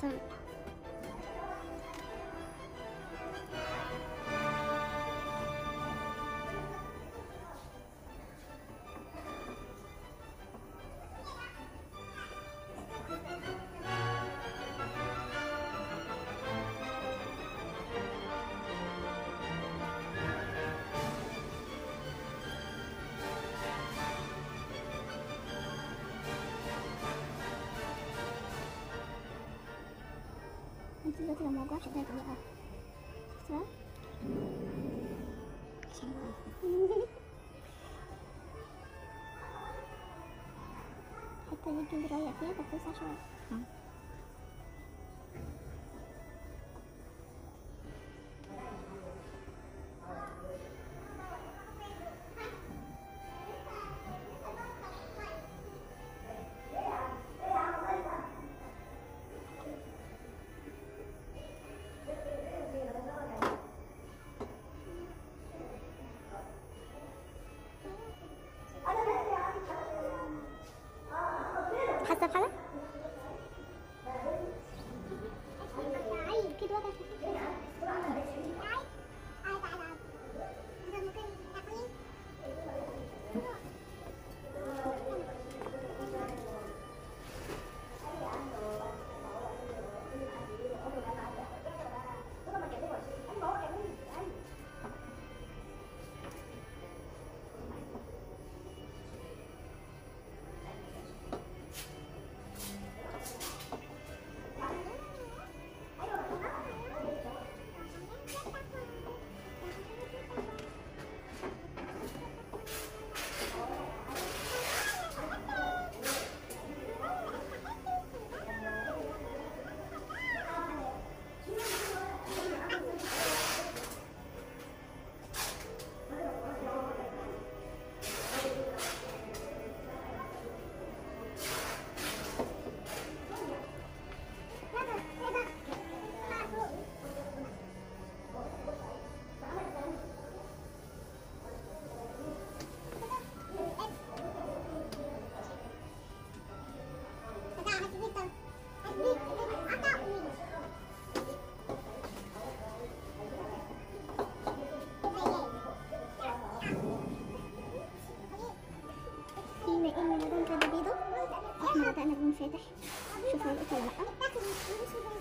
تمام انت دلوقتي لو موجوع مش هتلاقي طريقة شفتها؟ الحتة دي الجلد رايق فيها بتوسع شوية حاسة بحاجة؟ بما ان مدام كده بيضة احنا بدأنا بلون فاتح شوفوا لقيت ولا لأ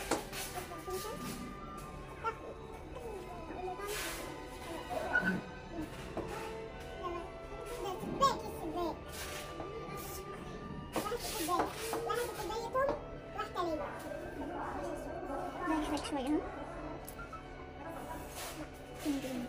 ده يحرق شوية ها فين دي؟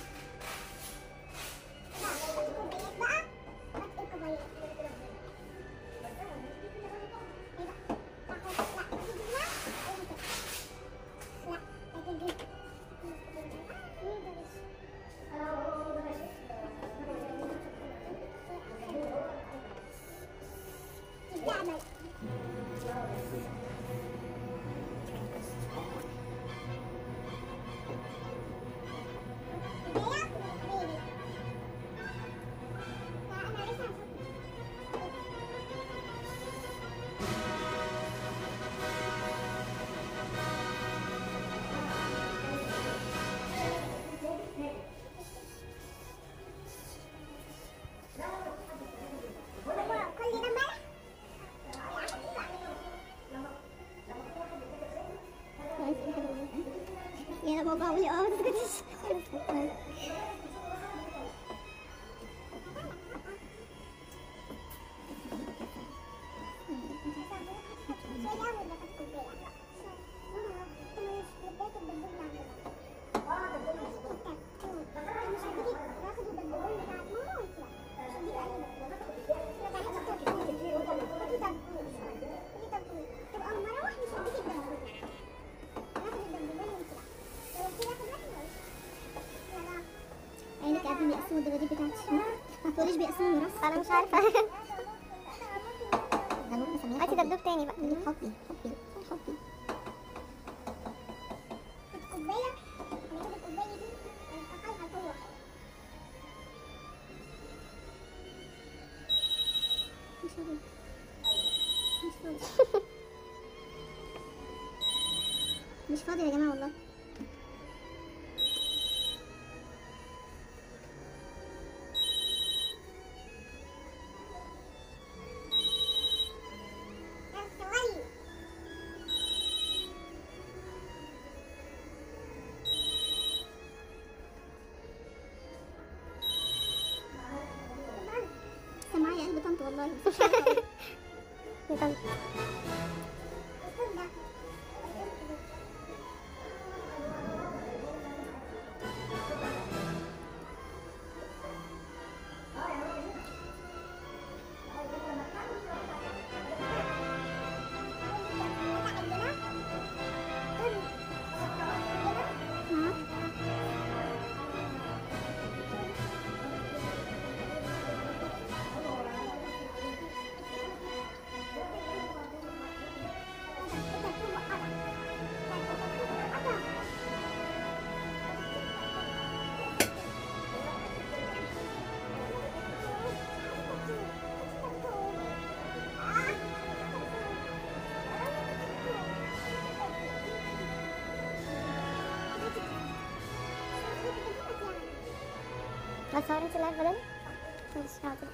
يا بابا قولي اه ما تسكتيش عينك قاعدين بيقسموا الدباديب بتاعتي ما تقوليش بيقسموا راس انا مش عارفه دبدوب مسميها هاتي دبدوب تاني بقى حبي حبي حبي الكوبايه هنجيب الكوبايه دي ونفتحها جوه مش هقول مش هقول مش فاضي يا جماعة والله صغير سامعة يا قلب طنط والله يلا. ها هتصور انت لايف بدل؟ مش حاضر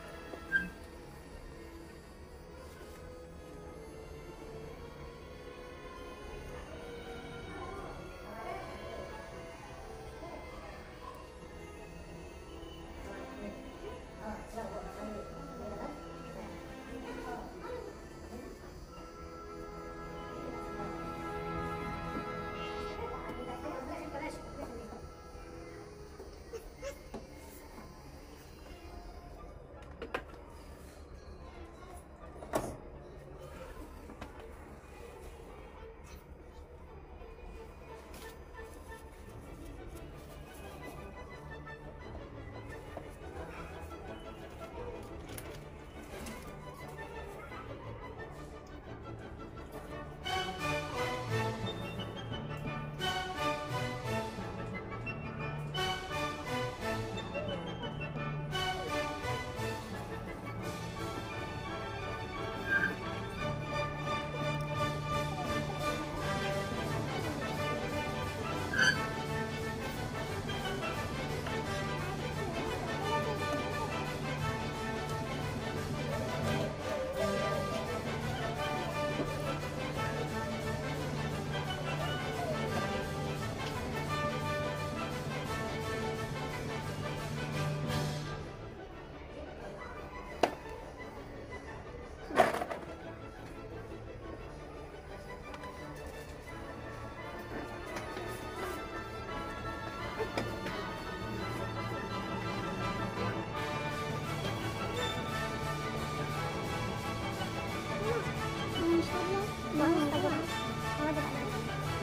أنا مش فاضية ما هو طبعا هو ده بقى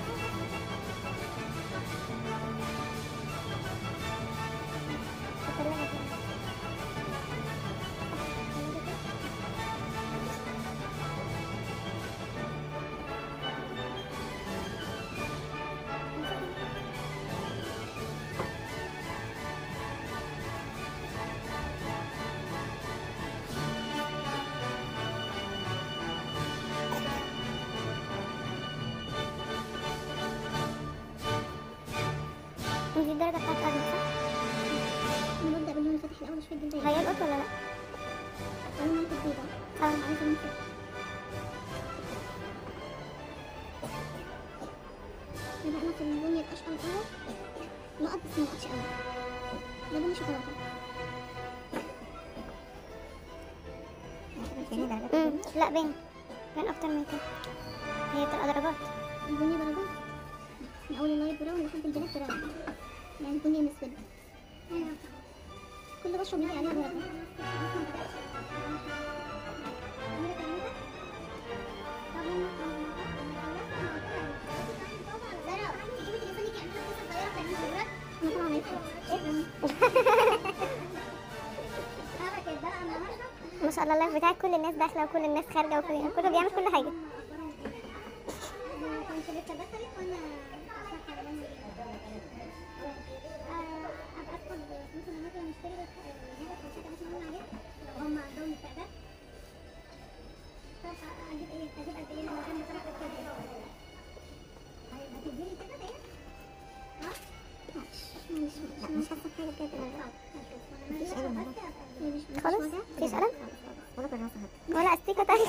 الثلاجة فين؟ دي الدرجة بتاعت أدم صح؟ أنا ببدأ باللون الفاتح الأول أشوف الجلد هي القط ولا لأ؟ أول ما أنت جديدة اه عايزة من فوق بدأنا في البني الأشقر الأول نقط بس منقطش أوي ده بني شوكولاتة امم لا باين باين أكتر من كده هي بتبقى درجات البني درجات من أول اللايت براون لحد الجنات براون يعني البني مسود كل بشرة بيجي عليها درجة أنا طبعا عايزة ما شاء الله اللايف بتاعك كل الناس داخلة وكل الناس خارجة وكل كله بيعمل كل حاجة كنت لسه دخلت وانا ابقى ادخل مثلا مثلا اشتري بس هذا الكوتشات اللي احنا قلنا عليها لو هم عندهم استعداد طب اجيب ايه اجيب قد ايه لو كان بصراحه كده حاجة كده تبقى مفيش ألم والله. هي مش مش خلاص وجع. مفيش قلم ولا بالراسة حتى ولا استيكة تانية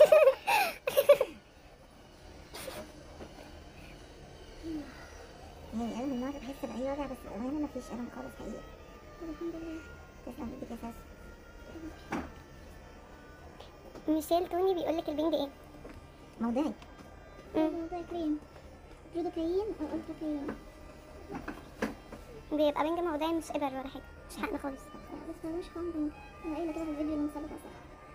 يعني ألم النار بحس بأي وجع بس هنا مفيش ألم خالص حقيقي طب الحمد لله تسلم ايدك يا ساس ميشيل توني بيقول لك البنج ايه موضعي مم. موضوع كريم جودوكاين او التراكاين بيبقى بنج موضعي مش ابر ولا حاجه مش حقن خالص لا بس هو مش كوندوم انا قايله كده في الفيديو اللي مسابقة صح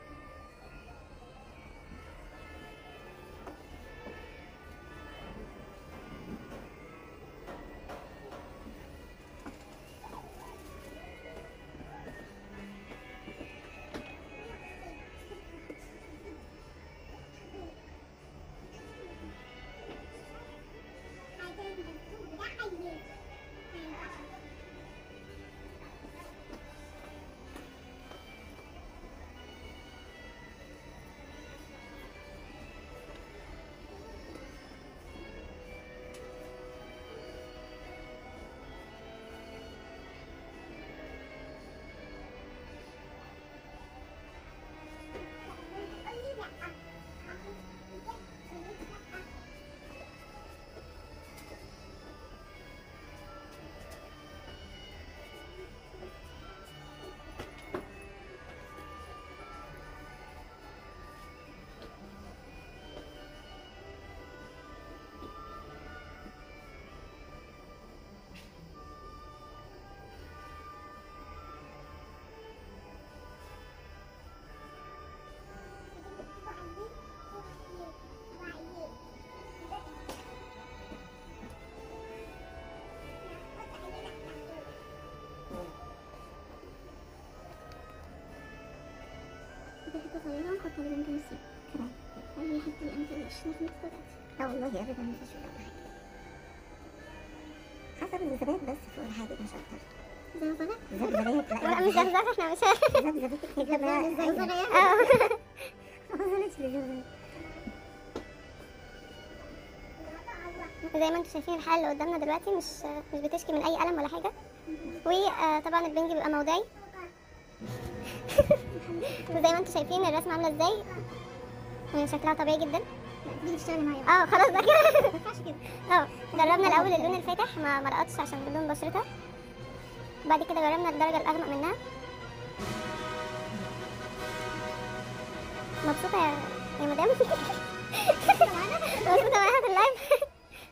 دي حتة صغيرة نحطها بين جنسي كمان هي حتة أنا متقلقش ناخد نفس لا والله أبدا مفيش وجع ولا حاجة حسب الذبذبات بس فوق الحاجب مش أكتر زغزغة ذبذبات لا مش زغزغه احنا مش ذبذبات الحجاب زغزغة يعني اه ما وصلتش للذبذبات زي ما انتم شايفين الحاله اللي قدامنا دلوقتي مش مش بتشكي من اي الم ولا حاجه وطبعا البنج بيبقى موضعي وزي ما انتم شايفين الرسمه عامله ازاي هي شكلها طبيعي جدا لا تيجي تشتغلي معايا اه خلاص ده كده ما ينفعش كده اه جربنا الاول اللون الفاتح ما ما لقطش عشان لون بشرتها بعد كده جربنا الدرجه الاغمق منها مبسوطه يا يا مدام مبسوطه معاها في اللايف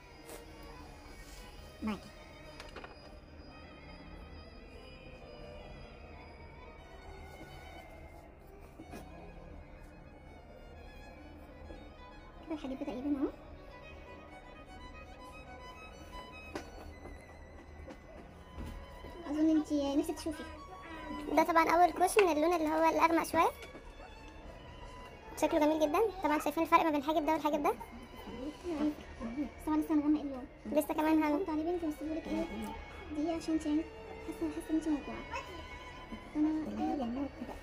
معاكي كده الحاجات تقريبا اهو اظن انت نفسك تشوفي ده طبعا اول كروش من اللون اللي هو الاغمق شويه شكله جميل جدا طبعا شايفين الفرق ما بين الحاجب ده والحاجب ده بس طبعا لسه هنغمق اللون لسه كمان هن... كنت عليه بنت بس بقولك ايه دي عشان انت يعني حاسه حاسه ان انت موجوعه انا اللي هي النور كده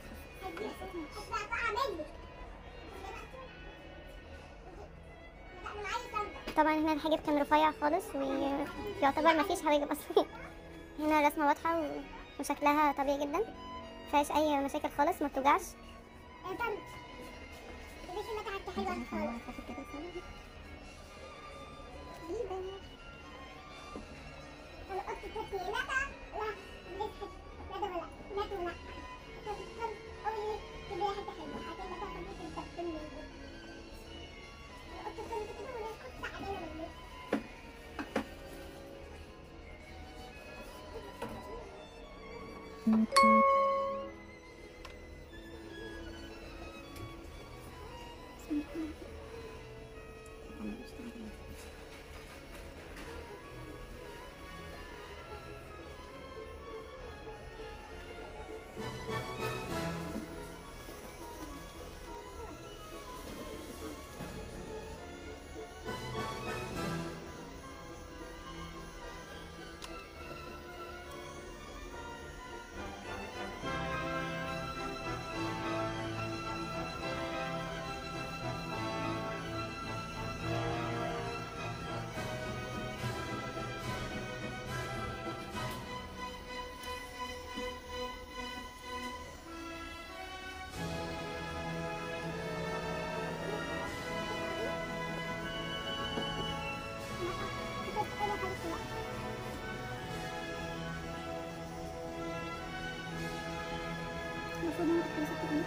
طبعا هنا الحاجب كان رفيع خالص ويعتبر ما فيش حواجب اصلا هنا الرسمه واضحه و... وشكلها طبيعي جدا مفيهاش اي مشاكل خالص ما بتوجعش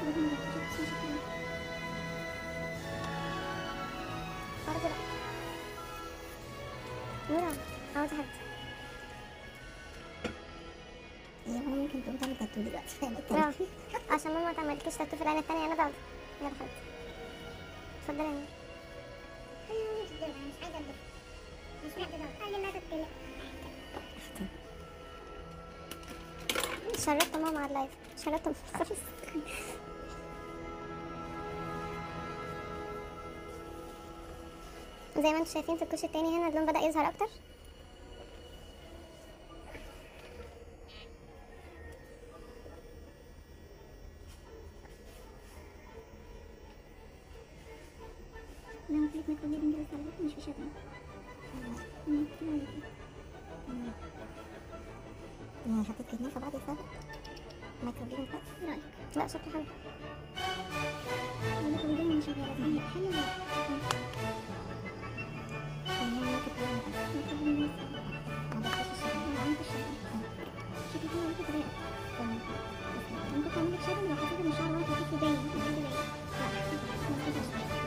وجهها مغطى شوف شكلها برضه لا نورا عاوزة حد هي ماما ممكن تقوم تعمل تاتو دلوقتي في العين لا التانية عشان ماما ما تعملكيش تاتو في العين التانية انا بعد يلا حد اتفضلي يا نورا انا مش دول انا مش عايزه ادخل مش محتاجه ادخل خلي الناس تتكلم شربت ماما على اللايف شربت خالص زي ما انتم شايفين في الكوش التاني هنا اللون بدأ يظهر اكتر انا قلت لك ما تقولي بنجلس على فكره مش في شتم أمم، كده ولا كده يعني حطيت كتنين في بعض يسابق مايكروبلين بس ايه رايك؟ لا شكله حلو اقول لكم الدنيا مش شغاله فهي حلوه ولا يعني هي ممكن تقول لي بس ما تقولي بنجلس ما بصيش الشغل انا عملت الشتم شكلي كده ولا كده انا كنت اعمل لك شتم لو حسيت ان الشعر وانت خفيف باين من عندي باين لا ما كده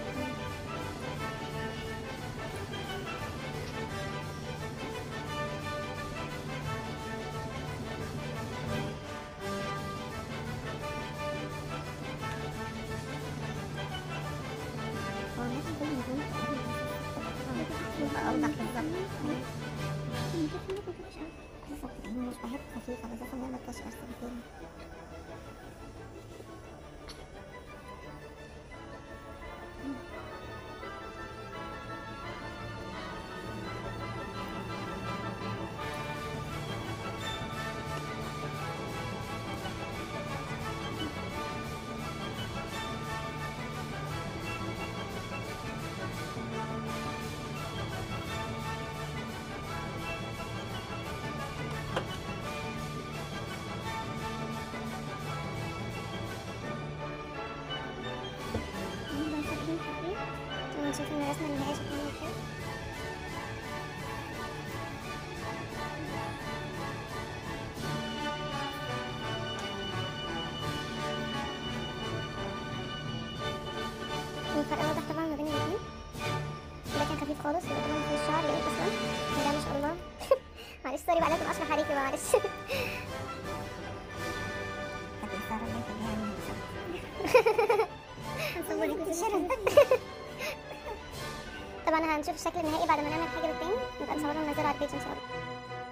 هو الناس كل ما كانت يبقى اوضح بالظبط بالظبط يعني مش بحب خفيفة بالذات ان هي ما تبقاش ارسل تاني ونشوف ان الرسمة النهائية شكلها عامل ازاي الفرق واضح طبعا ما بين الاتنين ده كان خفيف خالص وده كمان في الشعر لقيت اصلا ده ما شاء الله معلش سوري بقى لازم اشرح عليكي بقى معلش كانت السارة اللي خليها من هنصورك الشرف طبعا هنشوف الشكل النهائي بعد ما نعمل الحاجب التاني نبقى نصوره وننزله على البيج ان شاء الله